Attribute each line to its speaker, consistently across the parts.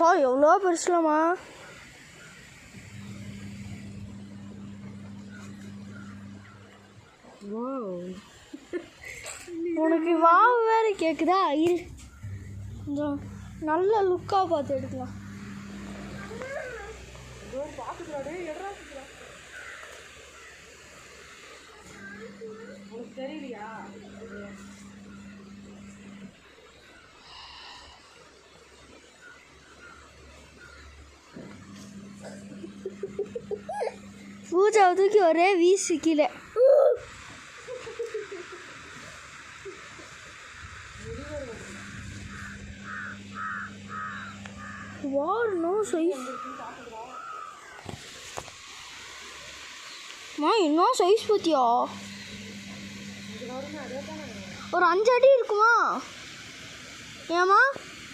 Speaker 1: பா எவ்வளோ பெருசுலமா உனக்கு வாவு வேற கேக்குதா இரு கொஞ்சம் நல்ல லுக்காக பார்த்து எடுக்கலாம்
Speaker 2: உனக்கு தெரியலையா
Speaker 1: பூஜாவை தூக்கி ஒரே வீசு கீழே வாரணும் சைஸ் மா என்ன சைஸ் பத்தியா ஒரு அஞ்சு அடி இருக்குமா ஏமா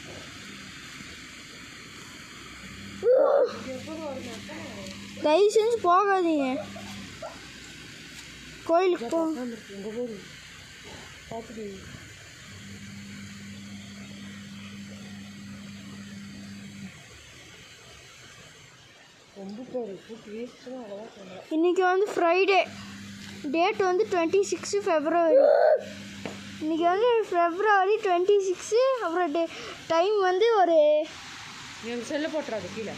Speaker 1: தயவு செஞ்சு போகாதீங்க கோயிலுக்கு போ
Speaker 2: உங்க போது பார்த்துட்டு ரொம்ப பேர் கூட்டி வேஸ்ட்டுன்னு அவ்வளோதான் சொன்னேன்
Speaker 1: இன்னைக்கு வந்து ஃப்ரைடே டேட் வந்து டுவெண்ட்டி சிக்ஸு ஃபெப்ரவரி இன்னைக்கு வந்து ஃபெப்ரவரி டுவெண்ட்டி சிக்ஸு அப்புறம் டே டைம் வந்து ஒரு
Speaker 2: நீ அந்த செல்லை போட்டுறாது கீழே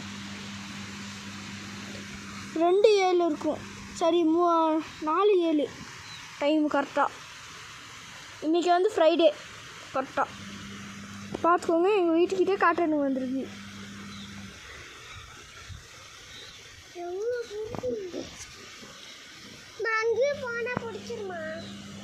Speaker 1: ரெண்டு ஏழு இருக்கும் சரி மூ நாலு ஏழு டைம் கரெக்டாக இன்றைக்கி வந்து ஃப்ரைடே கரெக்டாக பார்த்துக்கோங்க எங்கள் வீட்டுக்கிட்டே காட்டணும் வந்துருக்கு
Speaker 3: அங்கேயும் போனா பிடிச்சிருமா